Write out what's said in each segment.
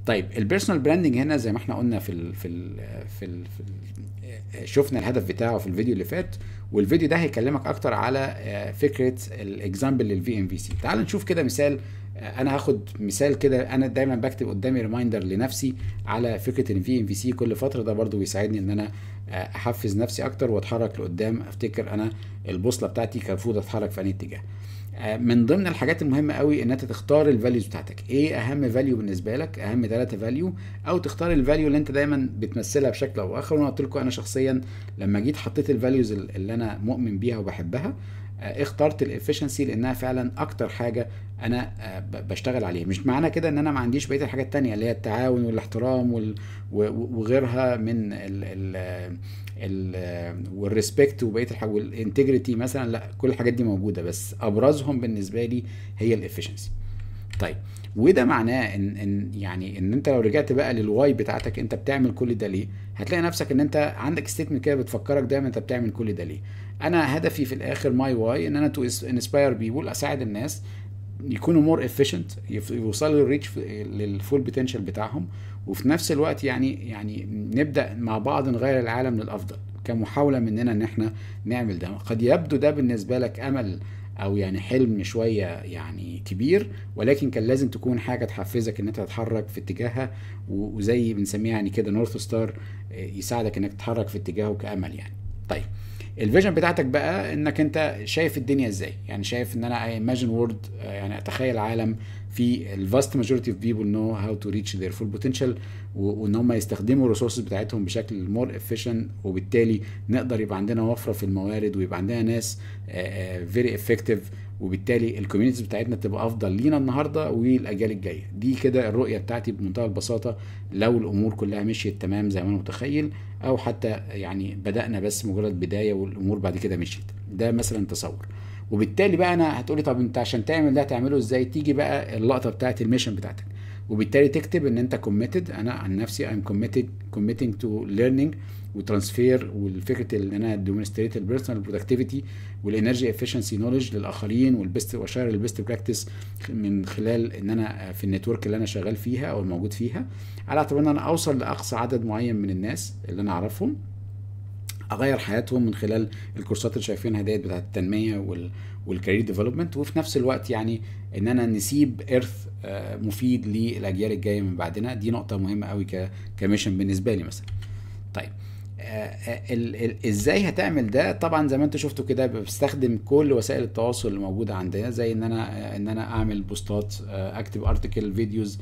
طيب البيرسونال براندنج هنا زي ما احنا قلنا في ال في ال في, ال في ال شفنا الهدف بتاعه في الفيديو اللي فات والفيديو ده هيكلمك اكتر على آه، فكره الاكزامبل للفي ام في سي تعال نشوف كده مثال آه، انا هاخد مثال كده انا دايما بكتب قدامي ريمايندر لنفسي على فكره ان في ام في سي كل فتره ده برضو بيساعدني ان انا آه، احفز نفسي اكتر واتحرك لقدام افتكر انا البوصله بتاعتي كان المفروض اتحرك في انهي اتجاه آه، من ضمن الحاجات المهمه قوي ان انت تختار الفاليوز بتاعتك ايه اهم فاليو بالنسبه لك اهم ثلاثه فاليو او تختار الفاليو اللي انت دايما بتمثلها بشكل او اخر وانا قلت لكم انا شخصيا لما جيت حطيت الفاليوز اللي انا مؤمن بيها وبحبها آه، اخترت الافشنسي لانها فعلا اكتر حاجه انا آه، ب- بشتغل عليها مش معنى كده ان انا ما عنديش بقيه الحاجات التانية اللي هي التعاون والاحترام وال... و- وغيرها من ال... ال... ال... والريسبكت وبقيه الحاجات والانتجريتي مثلا لا كل الحاجات دي موجوده بس ابرزهم بالنسبه لي هي الافشنسي طيب وده معناه ان ان يعني ان انت لو رجعت بقى للواي بتاعتك انت بتعمل كل ده ليه هتلاقي نفسك ان انت عندك ستيتمنت كده بتفكرك دايما انت بتعمل كل ده ليه انا هدفي في الاخر ماي واي ان انا تو انسباير بيبول اساعد الناس يكونوا مور افيشنت يوصلوا للريتش للفول بوتنشال بتاعهم وفي نفس الوقت يعني يعني نبدا مع بعض نغير العالم للافضل كمحاوله مننا ان احنا نعمل ده قد يبدو ده بالنسبه لك امل او يعني حلم شويه يعني كبير ولكن كان لازم تكون حاجه تحفزك ان انت تتحرك في اتجاهها و- وزي بنسميها يعني كده نورث ستار يساعدك انك تتحرك في اتجاهه كامل يعني طيب الفيجن بتاعتك بقى انك انت شايف الدنيا ازاي يعني شايف ان انا ايماجن وورد يعني اتخيل عالم في الفاست ماجورتي اوف بيبل نو هاو تو ريتش ذير فول بوتنشال وان هم يستخدموا الريسورسز بتاعتهم بشكل مور افيشنت وبالتالي نقدر يبقى عندنا وفره في الموارد ويبقى عندنا ناس فيري افكتيف وبالتالي الكوميونيتيز بتاعتنا تبقى افضل لينا النهارده والاجيال الجايه دي كده الرؤيه بتاعتي بمنتهى البساطه لو الامور كلها مشيت تمام زي ما انا متخيل او حتى يعني بدانا بس مجرد بدايه والامور بعد كده مشيت ده مثلا تصور وبالتالي بقى انا هتقولي طب انت عشان تعمل ده هتعمله ازاي تيجي بقى اللقطه بتاعت الميشن بتاعتك وبالتالي تكتب ان انت كوميتد انا عن نفسي I'm committed committing to learning وترانسفير والفكره ان انا ديمونستريت البيرسونال برودكتيفيتي والانرجي افشنسي نولج للاخرين والبيست واشير البيست براكتس من خلال ان انا في النتورك اللي انا شغال فيها او الموجود فيها على اعتبار ان انا اوصل لاقصى عدد معين من الناس اللي انا اعرفهم اغير حياتهم من خلال الكورسات اللي شايفينها ديت بتاعت التنميه وال والكارير ديفلوبمنت وفي نفس الوقت يعني ان انا نسيب ارث مفيد للاجيال الجايه من بعدنا دي نقطه مهمه قوي كميشن بالنسبه لي مثلا طيب ال ال ازاي هتعمل ده طبعا زي ما انتم شفتوا كده بستخدم كل وسائل التواصل اللي موجوده عندنا زي ان انا ان انا اعمل بوستات اكتب ارتكل فيديوز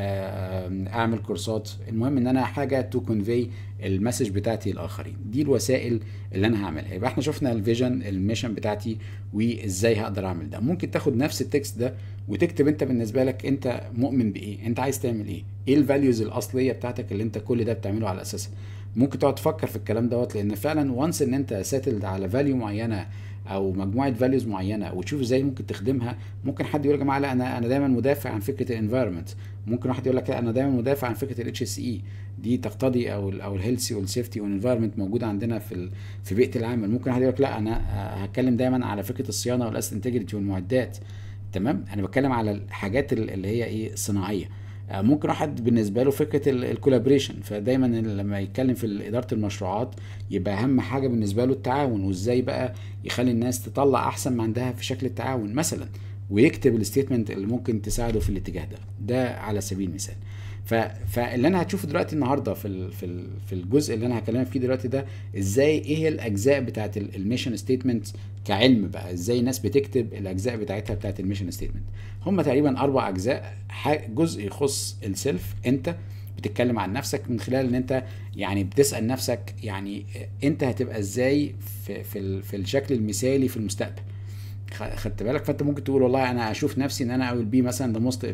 اعمل كورسات المهم ان انا حاجه تو كونفي المسج بتاعتي للاخرين دي الوسائل اللي انا هعملها يبقى احنا شفنا الفيجن الميشن بتاعتي وازاي هقدر اعمل ده ممكن تاخد نفس التكست ده وتكتب انت بالنسبه لك انت مؤمن بايه انت عايز تعمل ايه ايه الفاليوز الاصليه بتاعتك اللي انت كل ده بتعمله على اساسها ممكن تقعد تفكر في الكلام دوت لان فعلا وانس ان انت ساتلد على فاليو معينه او مجموعه فاليوز معينه وتشوف ازاي ممكن تخدمها ممكن حد يقول يا جماعه لا انا انا دايما مدافع عن فكره الانفايرمنت ممكن واحد يقول لك لا انا دايما مدافع عن فكره الاتش اس اي دي تقتضي او ال او الهيلثي والسيفتي والانفايرمنت موجوده عندنا في في بيئه العمل ممكن واحد يقول لك لا انا هتكلم دايما على فكره الصيانه والاس انتجريتي والمعدات تمام انا بتكلم على الحاجات اللي هي ايه صناعيه ممكن واحد بالنسبه له فكره الكولابريشن فدايما لما يتكلم في اداره المشروعات يبقى اهم حاجه بالنسبه له التعاون وازاي بقى يخلي الناس تطلع احسن ما عندها في شكل التعاون مثلا ويكتب الستيتمنت اللي ممكن تساعده في الاتجاه ده ده على سبيل المثال ف... فاللي انا هتشوفه دلوقتي النهارده في ال... في ال... في الجزء اللي انا هكلمك فيه دلوقتي ده ازاي ايه هي الاجزاء بتاعت الميشن ستيتمنت كعلم بقى ازاي الناس بتكتب الاجزاء بتاعتها بتاعت الميشن ستيتمنت هم تقريبا اربع اجزاء جزء يخص السيلف انت بتتكلم عن نفسك من خلال ان انت يعني بتسال نفسك يعني انت هتبقى ازاي في في, ال... في الشكل المثالي في المستقبل خدت بالك فانت ممكن تقول والله انا اشوف نفسي ان انا اول بي مثلا ذا موست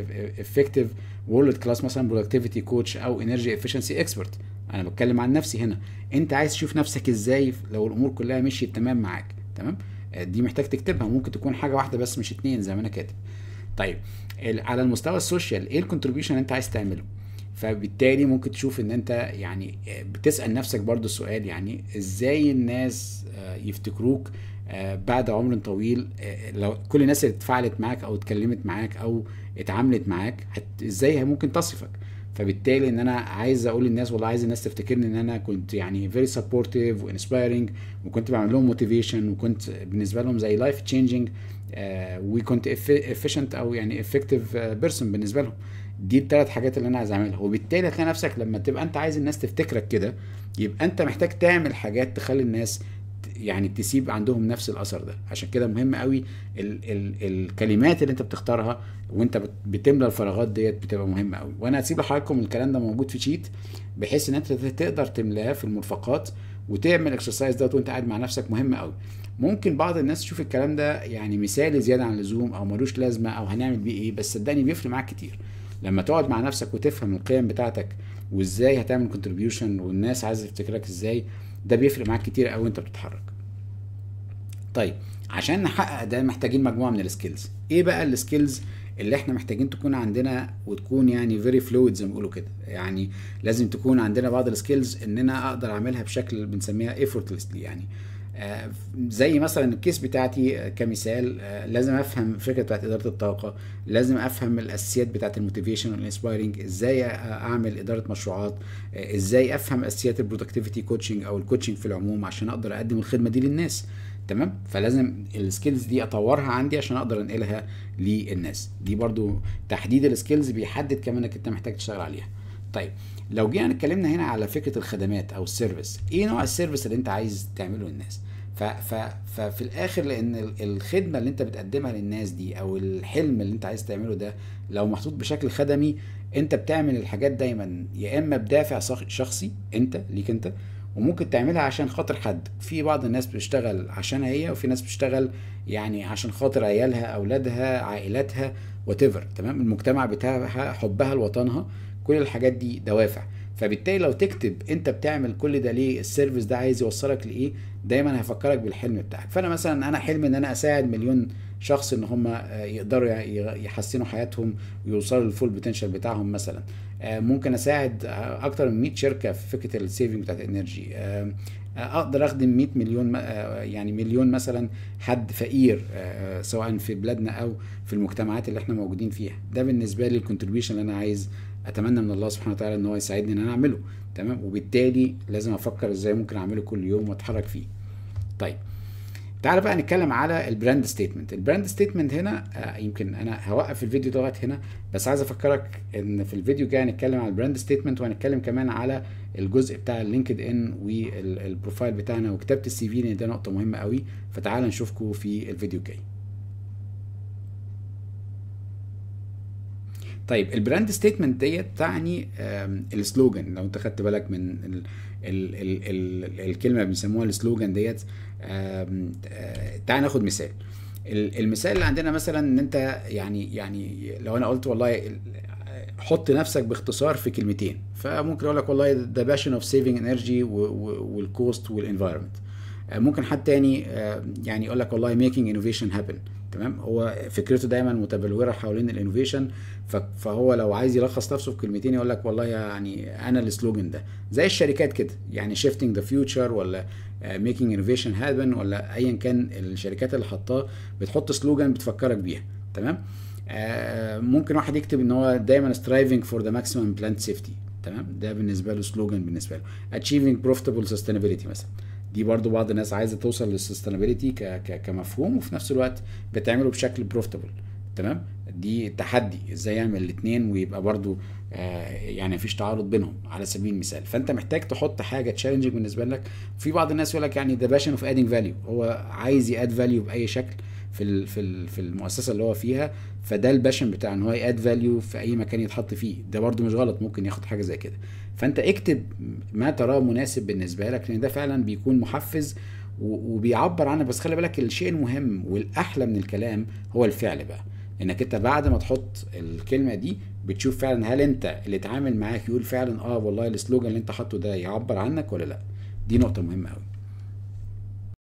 افكتيف وورلد كلاس مثلا برودكتيفيتي كوتش او انرجي افشنسي اكسبرت انا بتكلم عن نفسي هنا انت عايز تشوف نفسك ازاي لو الامور كلها مشيت تمام معاك تمام دي محتاج تكتبها ممكن تكون حاجه واحده بس مش اتنين زي ما انا كاتب طيب على المستوى السوشيال ايه الكونتريبيوشن انت عايز تعمله فبالتالي ممكن تشوف ان انت يعني بتسال نفسك برضو السؤال يعني ازاي الناس يفتكروك بعد عمر طويل لو كل الناس اللي اتفاعلت معاك او اتكلمت معاك او اتعاملت معاك ازاي ممكن تصفك فبالتالي ان انا عايز اقول للناس والله عايز الناس تفتكرني ان انا كنت يعني فيري سبورتيف وانسبايرنج وكنت بعمل لهم موتيفيشن وكنت بالنسبه لهم زي لايف تشينجينج وكنت افيشنت او يعني افكتيف بيرسون بالنسبه لهم دي الثلاث حاجات اللي انا عايز اعملها وبالتالي هتلاقي نفسك لما تبقى انت عايز الناس تفتكرك كده يبقى انت محتاج تعمل حاجات تخلي الناس يعني تسيب عندهم نفس الاثر ده عشان كده مهم قوي ال ال الكلمات اللي انت بتختارها وانت بتملى الفراغات ديت بتبقى مهمه قوي وانا هسيب لحضراتكم الكلام ده موجود في شيت بحيث ان انت تقدر تملاه في المرفقات وتعمل اكسرسايز دوت وانت قاعد مع نفسك مهم قوي ممكن بعض الناس تشوف الكلام ده يعني مثالي زياده عن اللزوم او ملوش لازمه او هنعمل بيه ايه بس صدقني بيفرق معاك كتير لما تقعد مع نفسك وتفهم القيم بتاعتك وازاي هتعمل كونتريبيوشن والناس عايزه تفتكرك ازاي ده بيفرق معاك كتير قوي وانت بتتحرك طيب عشان نحقق ده محتاجين مجموعه من السكيلز ايه بقى السكيلز اللي احنا محتاجين تكون عندنا وتكون يعني فيري فلويد زي ما بيقولوا كده يعني لازم تكون عندنا بعض السكيلز ان انا اقدر اعملها بشكل بنسميها effortlessly يعني آه زي مثلا الكيس بتاعتي كمثال آه لازم افهم فكره بتاعت اداره الطاقه لازم افهم الاساسيات بتاعت الموتيفيشن والانسبايرنج ازاي اعمل اداره مشروعات آه ازاي افهم اساسيات البرودكتيفيتي كوتشنج او الكوتشنج في العموم عشان اقدر اقدم الخدمه دي للناس تمام فلازم السكيلز دي اطورها عندي عشان اقدر انقلها للناس دي برضو تحديد السكيلز بيحدد كمان انك انت محتاج تشتغل عليها طيب لو جينا اتكلمنا هنا على فكره الخدمات او السيرفيس ايه نوع السيرفيس اللي انت عايز تعمله للناس ف ف ففي الاخر لان الخدمه اللي انت بتقدمها للناس دي او الحلم اللي انت عايز تعمله ده لو محطوط بشكل خدمي انت بتعمل الحاجات دايما يا اما بدافع شخصي انت ليك انت وممكن تعملها عشان خاطر حد في بعض الناس بتشتغل عشان هي وفي ناس بتشتغل يعني عشان خاطر عيالها اولادها عائلاتها وتفر تمام المجتمع بتاعها حبها لوطنها كل الحاجات دي دوافع فبالتالي لو تكتب انت بتعمل كل ده ليه السيرفيس ده عايز يوصلك لايه دايما هيفكرك بالحلم بتاعك فانا مثلا انا حلمي ان انا اساعد مليون شخص ان هم يقدروا يحسنوا حياتهم ويوصلوا للفول بوتنشال بتاعهم مثلا ممكن اساعد اكتر من 100 شركه في فكره السيفنج بتاعت الانرجي اقدر اخدم 100 مليون يعني مليون مثلا حد فقير سواء في بلادنا او في المجتمعات اللي احنا موجودين فيها ده بالنسبه لي الكونتريبيوشن اللي انا عايز اتمنى من الله سبحانه وتعالى ان هو يساعدني ان انا اعمله تمام وبالتالي لازم افكر ازاي ممكن اعمله كل يوم واتحرك فيه طيب تعال بقى نتكلم على البراند ستيتمنت البراند ستيتمنت هنا آه يمكن انا هوقف الفيديو دوت هنا بس عايز افكرك ان في الفيديو الجاي هنتكلم على البراند ستيتمنت وهنتكلم كمان على الجزء بتاع اللينكد ان والبروفايل بتاعنا وكتابه السي في لان ده نقطه مهمه قوي فتعال نشوفكم في الفيديو الجاي طيب البراند ستيتمنت ديت تعني السلوجان لو انت خدت بالك من ال ال ال ال الكلمه بيسموها السلوجان ديت تعال ناخد مثال المثال اللي عندنا مثلا ان انت يعني يعني لو انا قلت والله حط نفسك باختصار في كلمتين فممكن اقول لك والله ذا باشن اوف سيفنج انرجي والكوست والانفايرمنت ممكن حد تاني يعني يقول لك والله ميكينج انوفيشن هابن تمام هو فكرته دايما متبلوره حوالين الانوفيشن فهو لو عايز يلخص نفسه في كلمتين يقول لك والله يعني انا السلوجن ده زي الشركات كده يعني شيفتنج ذا فيوتشر ولا ميكينج انوفيشن هابن ولا ايا كان الشركات اللي حطاه بتحط سلوجان بتفكرك بيها تمام آه ممكن واحد يكتب ان هو دايما سترايفنج فور ذا ماكسيمم بلانت سيفتي تمام ده بالنسبه له سلوجان بالنسبه له اتشيفنج بروفيتبل سستينابيلتي مثلا دي برضو بعض الناس عايزه توصل للسستينابيلتي كمفهوم وفي نفس الوقت بتعمله بشكل بروفيتبل تمام دي تحدي ازاي يعمل الاثنين ويبقى برضو آه يعني مفيش تعارض بينهم على سبيل المثال فانت محتاج تحط حاجه تشالنجينج بالنسبه لك في بعض الناس يقول لك يعني ده باشن اوف ادينج فاليو هو عايز ياد فاليو باي شكل في ال في ال في المؤسسه اللي هو فيها فده الباشن بتاع ان هو ياد فاليو في اي مكان يتحط فيه ده برضو مش غلط ممكن ياخد حاجه زي كده فانت اكتب ما تراه مناسب بالنسبه لك لان ده فعلا بيكون محفز وبيعبر عنك بس خلي بالك الشيء المهم والاحلى من الكلام هو الفعل بقى انك انت بعد ما تحط الكلمه دي بتشوف فعلا هل انت اللي اتعامل معاك يقول فعلا اه والله السلوجان اللي انت حاطه ده يعبر عنك ولا لا دي نقطه مهمه قوي